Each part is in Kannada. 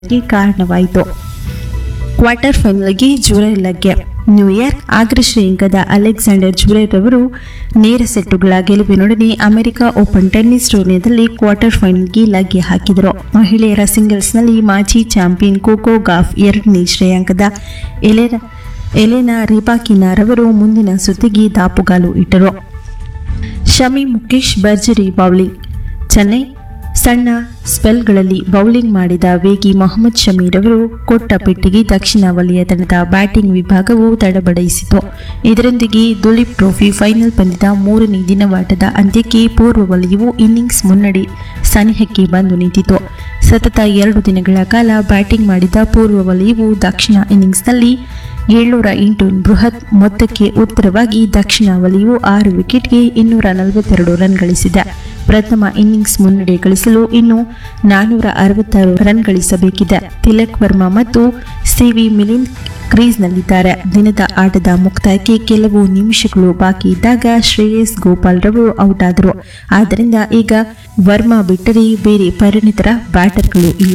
ಗೆ ಕಾರಣವಾಯಿತು ಕ್ವಾರ್ಟರ್ ಫೈನಲ್ಗೆ ಜುರೈ ಲಗ್ಗೆ ನ್ಯೂಯಾರ್ಕ್ ಅಗ್ರ ಶ್ರೇಯಾಂಕದ ಅಲೆಕ್ಸಾಂಡರ್ ಜುರೈರ್ ಅವರು ನೇರ ಸೆಟ್ಟುಗಳ ಗೆಲುವಿನೊಡನೆ ಅಮೆರಿಕ ಓಪನ್ ಟೆನ್ನಿಸ್ ಟೂರ್ನಿಯಲ್ಲಿ ಕ್ವಾರ್ಟರ್ ಫೈನಲ್ಗೆ ಲಗ್ಗೆ ಹಾಕಿದರು ಮಹಿಳೆಯರ ಸಿಂಗಲ್ಸ್ನಲ್ಲಿ ಮಾಜಿ ಚಾಂಪಿಯನ್ ಕೋಕೋ ಗಾಫ್ ಎರಡನೇ ಶ್ರೇಯಾಂಕದ ಎಲೆನ ಎಲೆನಾ ರಿಬಾಕಿನಾರವರು ಮುಂದಿನ ಸುತ್ತಿಗೆ ದಾಪುಗಾಲು ಇಟ್ಟರು ಶಮಿ ಮುಖೇಶ್ ಭರ್ಜರಿ ಬೌಲಿಂಗ್ ಚೆನ್ನೈ ಸಣ್ಣ ಸ್ಪೆಲ್ಗಳಲ್ಲಿ ಬೌಲಿಂಗ್ ಮಾಡಿದ ವೇಗಿ ಮೊಹಮ್ಮದ್ ಶಮೀರ್ ಅವರು ಕೊಟ್ಟ ಪೆಟ್ಟಿಗೆ ದಕ್ಷಿಣ ವಲಯ ತಂಡದ ಬ್ಯಾಟಿಂಗ್ ವಿಭಾಗವು ತಡಬಡಿಸಿತು ಇದರೊಂದಿಗೆ ದುಲೀಪ್ ಟ್ರೋಫಿ ಫೈನಲ್ ಪಂದ್ಯದ ಮೂರನೇ ದಿನವಾಟದ ಅಂತ್ಯಕ್ಕೆ ಪೂರ್ವ ವಲಯವು ಇನ್ನಿಂಗ್ಸ್ ಮುನ್ನಡೆ ಸನಿಹಕ್ಕೆ ಬಂದು ನಿಂತಿತು ಸತತ ಎರಡು ದಿನಗಳ ಕಾಲ ಬ್ಯಾಟಿಂಗ್ ಮಾಡಿದ ಪೂರ್ವ ವಲಯವು ದಕ್ಷಿಣ ಇನ್ನಿಂಗ್ಸ್ನಲ್ಲಿ ಏಳ್ನೂರ ಎಂಟು ಬೃಹತ್ ಮೊತ್ತಕ್ಕೆ ಉತ್ತರವಾಗಿ ದಕ್ಷಿಣ ವಲಯವು ಆರು ವಿಕೆಟ್ಗೆ ಇನ್ನೂರ ನಲವತ್ತೆರಡು ರನ್ ಗಳಿಸಿದೆ ಪ್ರಥಮ ಇನ್ನಿಂಗ್ಸ್ ಮುನ್ನಡೆ ಗಳಿಸಲು ಇನ್ನು ನಾನ್ನೂರ ಅರವತ್ತಾರು ರನ್ ಗಳಿಸಬೇಕಿದೆ ತಿಲಕ್ ವರ್ಮಾ ಮತ್ತು ಸಿವಿ ಮಿಲಿಂದ್ ಕ್ರೀಸ್ನಲ್ಲಿದ್ದಾರೆ ದಿನದ ಆಟದ ಮುಕ್ತಾಯಕ್ಕೆ ಕೆಲವು ನಿಮಿಷಗಳು ಬಾಕಿ ಇದ್ದಾಗ ಶ್ರೇಯಸ್ ಗೋಪಾಲ್ ರವರು ಔಟ್ ಆದರು ಆದ್ದರಿಂದ ಈಗ ವರ್ಮಾ ಬಿಟ್ಟರೆ ಬೇರೆ ಪರಿಣಿತರ ಬ್ಯಾಟರ್ಗಳು ಇಲ್ಲ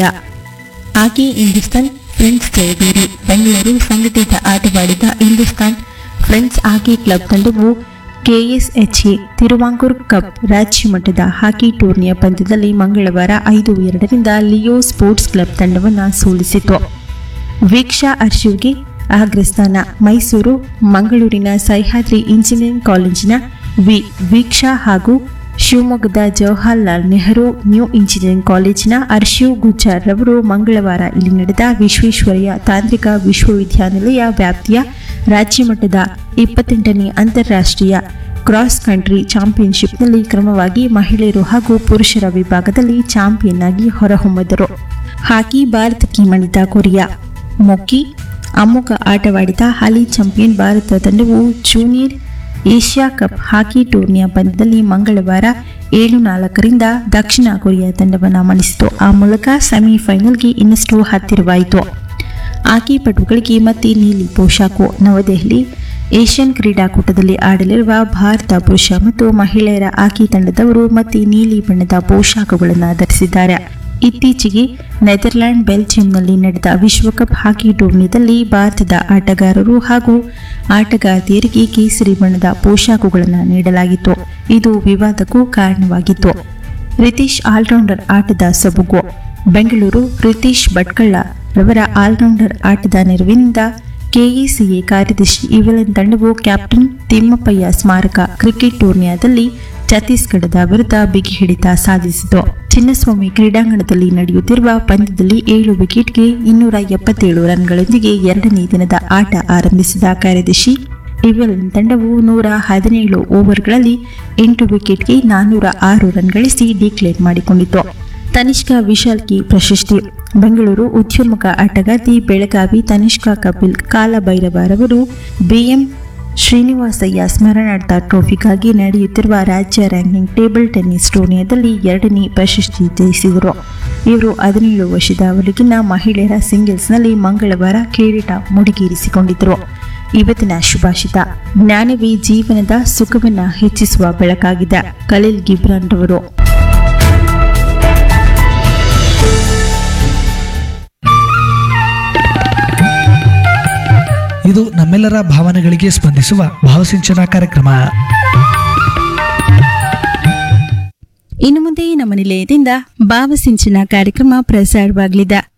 ಹಾಗೆ ಹಿಂದೂಸ್ತಾನ್ ಫ್ರೆಂಡ್ಸ್ ಜಯಬೇರಿ ಬೆಂಗಳೂರು ಸಂಘಟಿತ ಆಟವಾಡಿದ ಹಿಂದೂಸ್ತಾನ್ ಫ್ರೆಂಡ್ಸ್ ಹಾಕಿ ಕ್ಲಬ್ ತಂಡವು ಕೆಎಸ್ಎಚ್ಎ ತಿರುವಾಂಕೂರ್ ಕಪ್ ರಾಜ್ಯ ಮಟ್ಟದ ಹಾಕಿ ಟೂರ್ನಿಯ ಪಂದ್ಯದಲ್ಲಿ ಮಂಗಳವಾರ ಐದು ಎರಡರಿಂದ ಲಿಯೋ ಸ್ಪೋರ್ಟ್ಸ್ ಕ್ಲಬ್ ತಂಡವನ್ನು ಸೋಲಿಸಿತು ವೀಕ್ಷಾ ಅರ್ಶಿವ್ಗೆ ಅಗ್ರಸ್ಥಾನ ಮೈಸೂರು ಮಂಗಳೂರಿನ ಸಹ್ಯಾದ್ರಿ ಇಂಜಿನಿಯರಿಂಗ್ ಕಾಲೇಜಿನ ವಿ ವೀಕ್ಷಾ ಹಾಗೂ ಶಿವಮೊಗ್ಗದ ಜವಾಹರ್ಲಾಲ್ ನೆಹರು ನ್ಯೂ ಇಂಜಿನಿಯರಿಂಗ್ ಕಾಲೇಜಿನ ಅರ್ಶಿವ್ ಗುಜ್ಜಾರ್ ರವರು ಮಂಗಳವಾರ ಇಲ್ಲಿ ನಡೆದ ವಿಶ್ವೇಶ್ವರಯ್ಯ ತಾಂತ್ರಿಕ ವಿಶ್ವವಿದ್ಯಾನಿಲಯ ವ್ಯಾಪ್ತಿಯ ರಾಜ್ಯ ಮಟ್ಟದ ಇಪ್ಪತ್ತೆಂಟನೇ ಅಂತಾರಾಷ್ಟ್ರೀಯ ಕ್ರಾಸ್ ಕಂಟ್ರಿ ಚಾಂಪಿಯನ್ಶಿಪ್ನಲ್ಲಿ ಕ್ರಮವಾಗಿ ಮಹಿಳೆಯರು ಹಾಗೂ ಪುರುಷರ ವಿಭಾಗದಲ್ಲಿ ಚಾಂಪಿಯನ್ ಆಗಿ ಹೊರಹೊಮ್ಮಿದರು ಹಾಕಿ ಭಾರತಕ್ಕೆ ಮಣಿದ ಕೊರಿಯಾ ಮೊಕ್ಕಿ ಅಮ್ಮುಖ ಆಟವಾಡಿದ ಹಾಲಿ ಚಾಂಪಿಯನ್ ಭಾರತ ತಂಡವು ಜೂನಿಯರ್ ಏಷ್ಯಾ ಕಪ್ ಹಾಕಿ ಟೂರ್ನಿಯ ಪಂದ್ಯದಲ್ಲಿ ಮಂಗಳವಾರ ಏಳು ನಾಲ್ಕರಿಂದ ದಕ್ಷಿಣ ಕೊರಿಯಾ ತಂಡವನ್ನು ಮಣಿಸಿತು ಆ ಮೂಲಕ ಸೆಮಿಫೈನಲ್ಗೆ ಇನ್ನಷ್ಟು ಹತ್ತಿರವಾಯಿತು ಹಾಕಿ ಪಟುಗಳಿಗೆ ಮತ್ತೆ ನೀಲಿ ಪೋಷಾಕು ನವದೆಹಲಿ ಏಷ್ಯನ್ ಕ್ರೀಡಾಕೂಟದಲ್ಲಿ ಆಡಲಿರುವ ಭಾರತ ಪುರುಷ ಮತ್ತು ಮಹಿಳೆಯರ ಹಾಕಿ ತಂಡದವರು ಮತ್ತೆ ನೀಲಿ ಬಣ್ಣದ ಪೋಷಾಕುಗಳನ್ನು ಧರಿಸಿದ್ದಾರೆ ಇತ್ತೀಚೆಗೆ ನೆದರ್ಲ್ಯಾಂಡ್ ಬೆಲ್ಜಿಯಂನಲ್ಲಿ ನಡೆದ ವಿಶ್ವಕಪ್ ಹಾಕಿ ಟೂರ್ನಿಯಲ್ಲಿ ಭಾರತದ ಆಟಗಾರರು ಹಾಗೂ ಆಟಗಾರ್ತಿಯರಿಗೆ ಕೇಸರಿ ಬಣ್ಣದ ಪೋಷಾಕುಗಳನ್ನು ನೀಡಲಾಗಿತ್ತು ಇದು ವಿವಾದಕ್ಕೂ ಕಾರಣವಾಗಿತ್ತು ರಿತೀಶ್ ಆಲ್ರೌಂಡರ್ ಆಟದ ಸೊಬಗು ಬೆಂಗಳೂರು ರಿತೀಶ್ ಭಟ್ಕಳ್ಳ ರವರ ಆಲ್ರೌಂಡರ್ ಆಟದ ನೆರವಿನಿಂದ ಕೆಇಸಿಎ ಕಾರ್ಯದರ್ಶಿ ಇವೆಲಿನ್ ತಂಡವು ಕ್ಯಾಪ್ಟನ್ ತಿಮ್ಮಪ್ಪಯ್ಯ ಸ್ಮಾರಕ ಕ್ರಿಕೆಟ್ ಟೂರ್ನಿಯಾದಲ್ಲಿ ಛತ್ತೀಸ್ಗಢದ ವಿರುದ್ಧ ಬಿಗಿ ಹಿಡಿತ ಸಾಧಿಸಿತು ಚಿನ್ನಸ್ವಾಮಿ ಕ್ರೀಡಾಂಗಣದಲ್ಲಿ ನಡೆಯುತ್ತಿರುವ ಪಂದ್ಯದಲ್ಲಿ ಏಳು ವಿಕೆಟ್ಗೆ ಇನ್ನೂರ ಎಪ್ಪತ್ತೇಳು ರನ್ಗಳೊಂದಿಗೆ ಎರಡನೇ ದಿನದ ಆಟ ಆರಂಭಿಸಿದ ಕಾರ್ಯದರ್ಶಿ ಇವೆಲಿನ್ ತಂಡವು ನೂರ ಹದಿನೇಳು ಓವರ್ಗಳಲ್ಲಿ ಎಂಟು ವಿಕೆಟ್ಗೆ ನಾನ್ನೂರ ಆರು ರನ್ ಗಳಿಸಿ ಡಿಕ್ಲೇರ್ ಮಾಡಿಕೊಂಡಿತು ತನಿಷ್ಕಾ ವಿಶಾಲ್ಕಿ ಪ್ರಶಸ್ತಿ ಬೆಂಗಳೂರು ಉದ್ಯಮಕ ಆಟಗಾರ್ತಿ ಬೆಳಗಾವಿ ತನಿಷ್ಕಾ ಕಪಿಲ್ ಕಾಲಭೈರವರವರು ಬಿಎಂ ಶ್ರೀನಿವಾಸಯ್ಯ ಸ್ಮರಣಾರ್ಥ ಟ್ರೋಫಿಗಾಗಿ ನಡೆಯುತ್ತಿರುವ ರಾಜ್ಯ ರ್ಯಾಂಕಿಂಗ್ ಟೇಬಲ್ ಟೆನ್ನಿಸ್ ಟೂರ್ನಿಯಲ್ಲಿ ಎರಡನೇ ಪ್ರಶಸ್ತಿ ಜಯಿಸಿದರು ಇವರು ಹದಿನೇಳು ವರ್ಷದವರೆಗಿನ ಮಹಿಳೆಯರ ಸಿಂಗಲ್ಸ್ನಲ್ಲಿ ಮಂಗಳವಾರ ಕಿರೀಟ ಮುಡಿಗೇರಿಸಿಕೊಂಡಿದ್ದರು ಇವತ್ತಿನ ಶುಭಾಷಿತ ಜ್ಞಾನವೇ ಜೀವನದ ಸುಖವನ್ನು ಹೆಚ್ಚಿಸುವ ಬೆಳಕಾಗಿದೆ ಖಲೀಲ್ ಗಿಬ್ರಾನ್ ರವರು ಇದು ನಮ್ಮೆಲ್ಲರ ಭಾವನೆಗಳಿಗೆ ಸ್ಪಂದಿಸುವ ಭಾವಸಿಂಚನ ಕಾರ್ಯಕ್ರಮ ಇನ್ನು ಮುಂದೆ ನಮ್ಮ ನಿಲಯದಿಂದ ಭಾವಸಿಂಚನ ಕಾರ್ಯಕ್ರಮ ಪ್ರಸಾರವಾಗಲಿದೆ